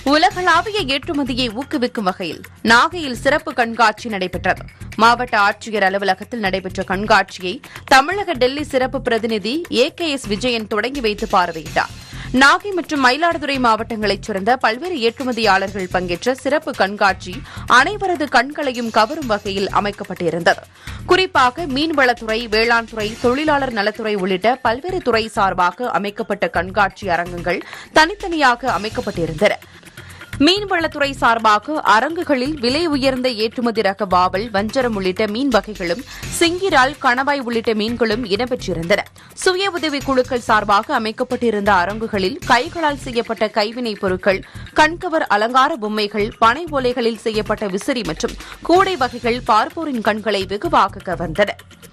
உலகளாவிய ஏற்றுமதியை ஊக்குவிக்கும் வகையில் நாகையில் சிறப்பு கண்காட்சி நடைபெற்றது மாவட்ட ஆட்சியர் அலுவலகத்தில் நடைபெற்ற கண்காட்சியை தமிழக டெல்லி சிறப்பு பிரதிநிதி ஏ கே எஸ் விஜயன் தொடங்கி வைத்து பார்வையிட்டார் நாகை மற்றும் மயிலாடுதுறை மாவட்டங்களைச் சேர்ந்த பல்வேறு ஏற்றுமதியாளர்கள் பங்கேற்ற சிறப்பு கண்காட்சி அனைவரது கண்களையும் கவரும் வகையில் அமைக்கப்பட்டிருந்தது குறிப்பாக மீன்வளத்துறை வேளாண் துறை தொழிலாளர் நலத்துறை உள்ளிட்ட பல்வேறு துறை சார்பாக அமைக்கப்பட்ட கண்காட்சி அரங்குகள் தனித்தனியாக அமைக்கப்பட்டிருந்தன மீன்வளத்துறை சார்பாக அரங்குகளில் விலை உயர்ந்த ஏற்றுமதி ரக வாவல் வஞ்சரம் உள்ளிட்ட மீன் வகைகளும் சிங்கிரால் கணவாய் உள்ளிட்ட மீன்களும் இடம்பெற்றிருந்தன சுய உதவிக் குழுக்கள் சார்பாக அமைக்கப்பட்டிருந்த அரங்குகளில் கைகளால் செய்யப்பட்ட கைவினைப் பொருட்கள் கண்கவர் அலங்கார பொம்மைகள் பனை ஓலைகளில் செய்யப்பட்ட விசிறி மற்றும் கூடை வகைகள் பார்ப்போரின் கண்களை வெகுவாக கவர்ந்தன